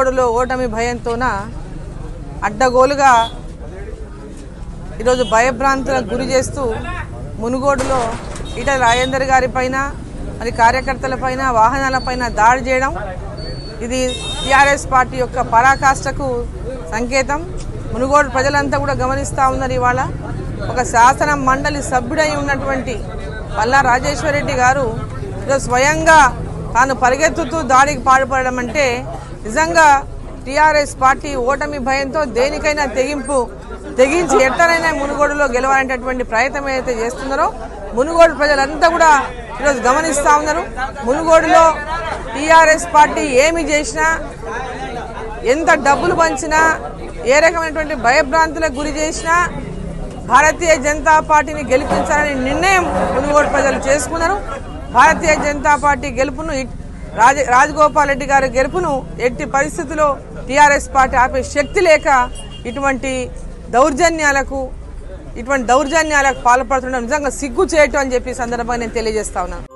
మునుగోడులో ఓటమి భయంతోన అడ్డగోలుగా ఈరోజు భయభ్రాంతులకు గురి చేస్తూ మునుగోడులో ఈటల రాజేందర్ గారి పైన మరి కార్యకర్తల పైన వాహనాలపైన దాడి చేయడం ఇది టీఆర్ఎస్ పార్టీ యొక్క పరాకాష్ఠకు సంకేతం మునుగోడు ప్రజలంతా కూడా గమనిస్తూ ఉన్నారు ఇవాళ ఒక శాసన మండలి సభ్యుడై ఉన్నటువంటి పల్లా రాజేశ్వరరెడ్డి గారు ఈరోజు స్వయంగా తాను పరిగెత్తుతూ దాడికి పాల్పడడం అంటే నిజంగా టీఆర్ఎస్ పార్టీ ఓటమి భయంతో దేనికైనా తెగింపు తెగించి ఎట్టనైనా మునుగోడులో గెలవాలనేటటువంటి ప్రయత్నం ఏదైతే చేస్తున్నారో మునుగోడు ప్రజలంతా కూడా ఈరోజు గమనిస్తూ ఉన్నారు మునుగోడులో టీఆర్ఎస్ పార్టీ ఏమి చేసినా ఎంత డబ్బులు పంచినా ఏ రకమైనటువంటి భయభ్రాంతులకు గురి చేసినా భారతీయ జనతా పార్టీని గెలిపించాలని నిర్ణయం మునుగోడు ప్రజలు చేసుకున్నారు భారతీయ జనతా పార్టీ గెలుపును ఇట్- రాజ రాజగోపాల్ రెడ్డి గారి గెలుపును ఎట్టి పరిస్థితుల్లో టీఆర్ఎస్ పార్టీ ఆపే శక్తి లేక ఇటువంటి దౌర్జన్యాలకు ఇటువంటి దౌర్జన్యాలకు పాల్పడుతుండడం నిజంగా సిగ్గు చేయటం అని చెప్పి ఈ సందర్భంగా నేను తెలియజేస్తా ఉన్నాను